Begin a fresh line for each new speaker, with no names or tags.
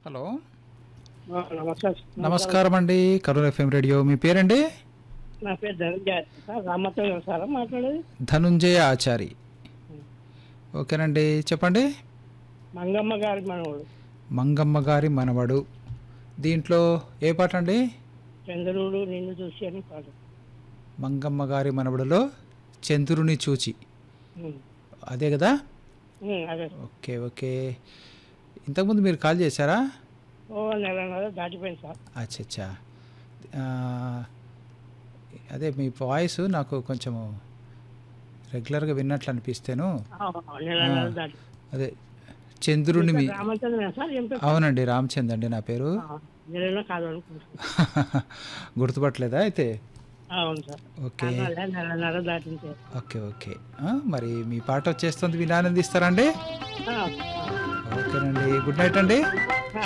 Hello
ఆ, నమస్కారం
నమస్కారం అండి కరూర్ ఎఫ్ఎం రేడియో మీ పేరండి
నా పేరు ధనంజయ సార్ రామతో సారా మాట్లాడేది
ధనుంజయ ఆచారి ఓకేనండి చెప్పండి
మంగమ్మ గారి మనవడు
మంగమ్మ గారి మనవడు దీంట్లో ఏ పాట అండి
చంద్రుడు నిన్ను చూసి అని పాట
మంగమ్మ గారి మనవడులో చంద్రుని చూచి
ఉమ్.
అదే కదా
ఉమ్, అదే
ఓకే ఓకే ఇంతకుముందు మీరు కాల్ చేశారా
ఓ నెల నెల దాటిపోయింది సార్
అచ్చా అచ్చా ఆ, అదే మీ వాయిస్ నాకు కొంచెము రెగ్యులర్గా విన్నట్లు అనిపిస్తేను
ఆ, నెల నెల దాటి
అదే చంద్రుని మీ
రామచంద్ర సార్ ఏం పేరు
అవునండి రామచంద్ అండి నా పేరు
ఆ, నెలలో కాదు అనుకుంటున్నాను
గుర్తుపట్టలేదా అయితే
అవును సార్
ఓకే
నెల నెల నెల దాటించే
ఓకే ఓకే ఆ, మరి మీ పాట వచ్చేస్తుంది విని ఆనందిస్తారండి
ఆ,
ఓకేనండి గుడ్ నైట్ అండి
ఆ.